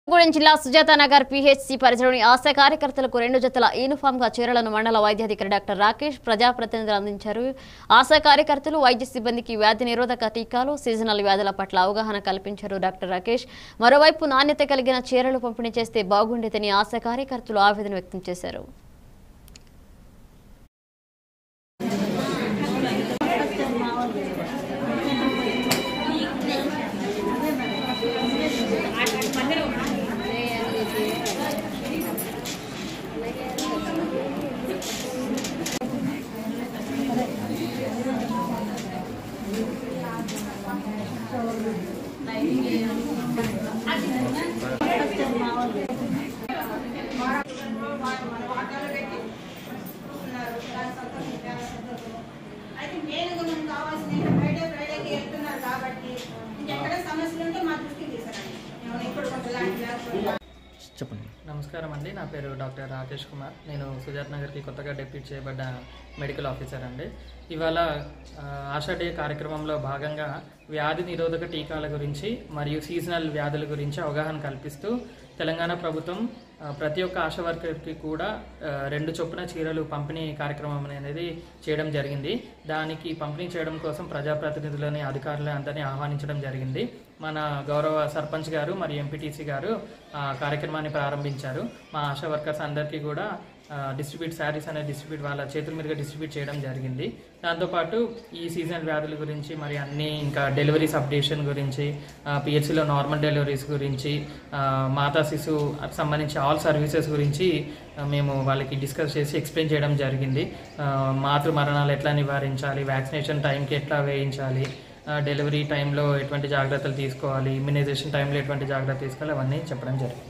గూడెం జిల్లా సుజాత నగర్ పిహెచ్సి పరిధిలోని ఆశా కార్యకర్తలకు రెండు జతల యూనిఫామ్ గా చీరలను మండల వైద్యాధికారి డాక్టర్ రాకేష్ ప్రజాప్రతినిధులు అందించారు ఆశా కార్యకర్తలు వైద్య సిబ్బందికి వ్యాధి నిరోధక టీకాలు సీజనల్ వ్యాధుల పట్ల అవగాహన కల్పించారు డాక్టర్ రాకేష్ మరోవైపు నాణ్యత కలిగిన చీరలు పంపిణీ చేస్తే బాగుండేదని ఆశా కార్యకర్తలు ఆవేదన వ్యక్తం చేశారు అయితే మెయిన్గా మనకు కావాల్సిన ఫ్రైడే ఫ్రైడేకి వెళ్తున్నారు కాబట్టి ఇంకెక్కడ సమస్యలు ఉంటే మా దృష్టికి తీసుకురండి ఏమైనా ఇప్పుడు కొంచెం లాంటి లేకపోతే చెప్పండి నమస్కారం అండి నా పేరు డాక్టర్ రాకేష్ కుమార్ నేను సుజాత్ నగర్కి కొత్తగా డెప్యూట్ చేయబడ్డ మెడికల్ ఆఫీసర్ అండి ఇవాళ ఆ, ఆశా డే కార్యక్రమంలో భాగంగా వ్యాధి నిరోధక టీకాల గురించి మరియు సీజనల్ వ్యాధుల గురించి అవగాహన కల్పిస్తూ తెలంగాణ ప్రభుత్వం ఆ, ప్రతి ఒక్క ఆశా వర్కర్కి కూడా ఆ, రెండు చొప్పున చీరలు పంపిణీ కార్యక్రమం అనేది చేయడం జరిగింది దానికి పంపిణీ చేయడం కోసం ప్రజాప్రతినిధులని అధికారులని అందరినీ ఆహ్వానించడం జరిగింది మన గౌరవ సర్పంచ్ గారు మరియు ఎంపీటీసీ గారు ఆ కార్యక్రమాన్ని ప్రారంభించారు మా ఆశా వర్కర్స్ అందరికీ కూడా డిస్ట్రిబ్యూట్ శారీస్ అనే డిస్ట్రిబ్యూట్ వాళ్ళ చేతుల మీదుగా డిస్ట్రిబ్యూట్ చేయడం జరిగింది దాంతోపాటు ఈ సీజనల్ వ్యాధుల గురించి మరి అన్ని ఇంకా డెలివరీస్ అప్డేషన్ గురించి పిహెచ్సిలో నార్మల్ డెలివరీస్ గురించి ఆ, మాతా శిశు సంబంధించి ఆల్ సర్వీసెస్ గురించి ఆ, మేము వాళ్ళకి డిస్కస్ చేసి ఎక్స్ప్లెయిన్ చేయడం జరిగింది ఆ, మాతృ మరణాలు ఎట్లా నివారించాలి వ్యాక్సినేషన్ టైంకి ఎట్లా వేయించాలి ఆ, డెలివరీ టైంలో ఎటువంటి జాగ్రత్తలు తీసుకోవాలి ఇమ్యునైజేషన్ టైంలో ఎటువంటి జాగ్రత్త తీసుకోవాలి అవన్నీ చెప్పడం జరిగింది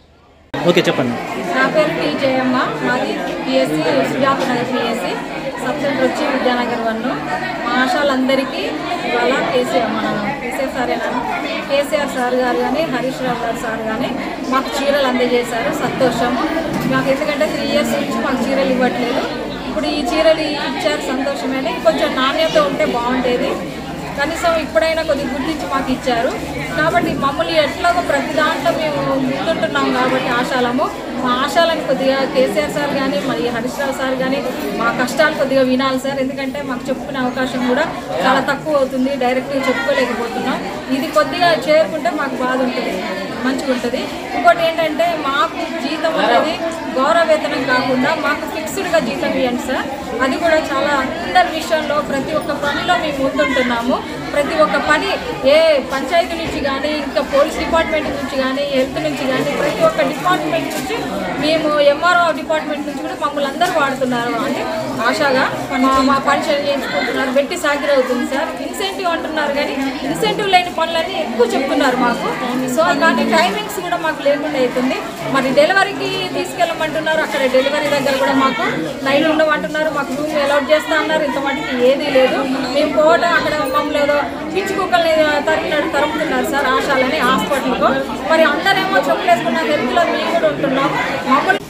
ఓకే చెప్పండి నా పేరు టీ జయమ్మ మాది PSC Sujatha Nagar PSC sub centre వచ్చి విద్యానగర్ వన్ మా ఆశాలందరికీ ఇవాళ కేసీఆర్ మన కేసీఆర్ సారేనా కేసీఆర్ సార్ గారు కానీ హరీష్ రావు గారు సార్ కానీ మాకు చీరలు అందజేశారు సంతోషము మాకు ఎందుకంటే త్రీ ఇయర్స్ నుంచి మాకు చీరలు ఇవ్వట్లేదు ఇప్పుడు ఈ చీరలు ఇచ్చారు సంతోషమేనే కొంచెం నాణ్యత ఉంటే బాగుండేది కనీసం ఇప్పుడైనా కొద్దిగా గుర్తించి మాకు ఇచ్చారు కాబట్టి మమ్మల్ని ఎట్లాగో ప్రతి దాంట్లో మేము ముందుంటున్నాం కాబట్టి ఆశాలము మా ఆశాలను కొద్దిగా కేసీఆర్ సార్ కానీ మరి హరీష్ రావు సార్ కానీ మా కష్టాలు కొద్దిగా వినాలి సార్ ఎందుకంటే మాకు చెప్పుకునే అవకాశం కూడా చాలా తక్కువ అవుతుంది డైరెక్ట్గా చెప్పుకోలేకపోతున్నాం ఇది కొద్దిగా చేరుకుంటే మాకు బాధ ఉంటుంది మంచిగా ఉంటుంది ఇంకోటి ఏంటంటే మాకు జీతం అనేది గౌరవ వేతనం కాకుండా మాకు ఫిక్స్డ్గా జీతం ఇవ్వండి సార్ అది కూడా చాలా అందరి విషయంలో ప్రతి ఒక్క పనిలో మేము ముందుంటున్నాము ప్రతి ఒక్క పని ఏ పంచాయతీ నుంచి కానీ ఇంకా పోలీస్ డిపార్ట్మెంట్ నుంచి కానీ హెల్త్ నుంచి కానీ ప్రతి ఒక్క డిపార్ట్మెంట్ నుంచి మేము ఎంఆర్ఓ డిపార్ట్మెంట్ నుంచి కూడా మమ్మల్ని అందరూ వాడుతున్నారు అంటే ఆశాగా మా మా పని చేయించుకుంటున్నారు పెట్టి సాగిరవుతుంది సార్ ఇన్సెంటివ్ అంటున్నారు కానీ ఇన్సెంటివ్ లేని పనులన్నీ ఎక్కువ చెప్తున్నారు మాకు సో కానీ టైమింగ్స్ కూడా మాకు లేకుండా అవుతుంది మరి డెలివరీకి తీసుకెళ్ళమంటున్నారు అక్కడ డెలివరీ దగ్గర కూడా మాకు నైట్ ఉండమంటున్నారు మాకు రూమ్ అలౌట్ చేస్తా అన్నారు ఇంత మటుకు ఏదీ లేదు మేము పోవడం అక్కడ మమ్మల్ని ఏదో పిచ్చి కుక్కల్ని తరిమినట్టు తరుముతున్నారు సార్ ఆశాలని హాస్పిటల్కు మరి అందరేమో చెప్పులేసుకున్న హెల్త్లో మేము కూడా ఉంటున్నాం మమ్మల్ని